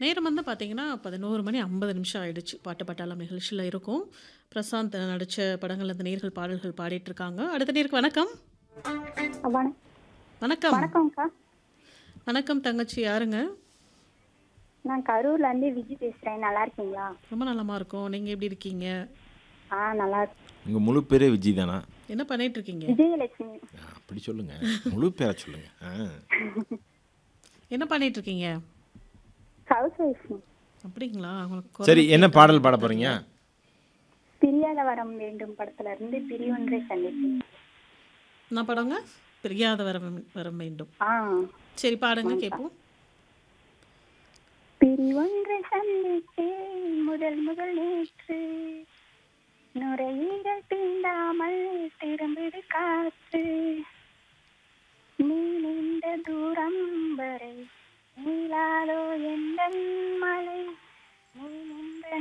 நேரம் வந்து பார்த்தீங்கன்னா, 11 மணி 50 நிமிஷம் ஆயிடுச்சு. பாட்டு பட்டாளம் நிகழ்ச்சியில இருக்கோம். பிரசாந்த் நடிச்ச படங்கள்ல இந்த நேயர்கள் பாடல்கள் பாடிட்டு இருக்காங்க. அடுத்த நேயருக்கு வணக்கம். வண வணக்கம். வணக்கம்க்கா. வணக்கம் தங்கச்சி யாருங்க? நான் கரூர்ல இருந்து விஜி பேசுறேன். நல்லா இருக்கீங்களா? ரொம்ப நலமா இருக்கோம். நீங்க எப்படி இருக்கீங்க? ஆ நல்லா இருக்கேன். உங்க முழு பேரே விஜய் தானா? என்ன பண்ணிட்டு இருக்கீங்க? விஜயலட்சுமி. ஆ, அப்படி சொல்லுங்க. முழு பேரை சொல்லுங்க. ஆ. என்ன பண்ணிட்டு இருக்கீங்க? Housewife. அப்படிங்களா? உங்களுக்கு சரி குரல் என்ன கேட்க பாடல் பாட போறீங்க? பிரியாத வரம் வேண்டும் படத்துல இருந்து பிரியொன்றை சந்திப்பேன். என்ன படங்க? பிரியாத வரம் வரம் வேண்டும். ஆ சரி பாடுங்க கேட்போம். பிரிவொன்றை சந்தித்தேன் முதல் முதல் நேற்று நுரையீரல் தீண்டாமல் திரும்பிடு காற்று நீ நீண்ட தூரம் வரை நீளாதோ எந்த மலை